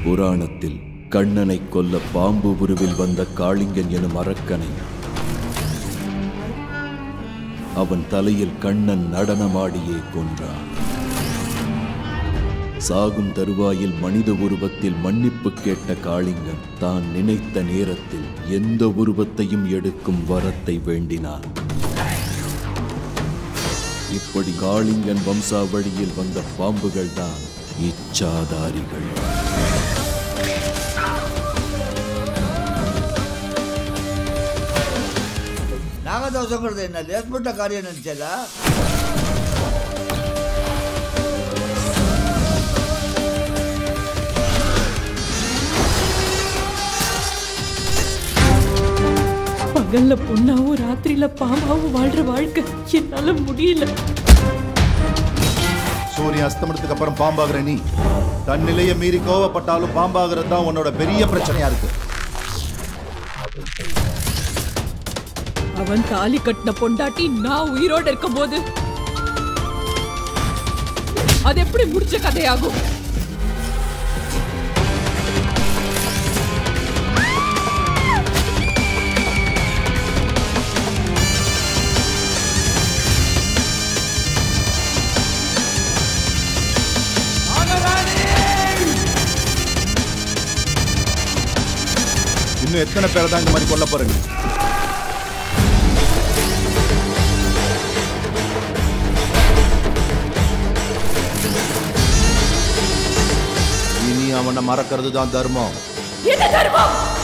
புராணத்தில் கண்ணனை கொல்ல பாம்பு உருவில் வந்த காளிங்கன் எனும் அரக்கனை அவன் தலையில் கண்ணன் நடனமாடியே கொன்றான் சாகும் தருவாயில் மனித உருவத்தில் மன்னிப்பு கேட்ட காளிங்கன் தான் நினைத்த நேரத்தில் எந்த உருவத்தையும் எடுக்கும் வரத்தை வேண்டினான் இப்படி காளிங்கன் வம்சாவழியில் வந்த பாம்புகள் தான் இச்சாதாரிகள் நாகதோஷங்கிறது என்ன லேஸ்பட்ட காரியம் நினைச்சதா பகல்ல பொண்ணாவும் ராத்திரியில பாம்பாவும் வாழ்ற வாழ்க்கை என்னால முடியல சூரியன் அஸ்தமனத்துக்கு அப்புறம் பாம்பாகிற நீ தன் நிலையை மீறி கோவப்பட்டாலும் பாம்பாகிறது தான் உன்னோட பெரிய பிரச்சனையா இருக்கு அவன் தாலி கட்டின பொண்டாட்டி நான் உயிரோட இருக்கும்போது அது எப்படி முடிச்ச கதையாகும் இன்னும் எத்தனை பேரை தான் இந்த மாதிரி கொல்ல போறீங்க இனி அவனை மறக்கிறது தான் தர்மம் என்ன தர்மம்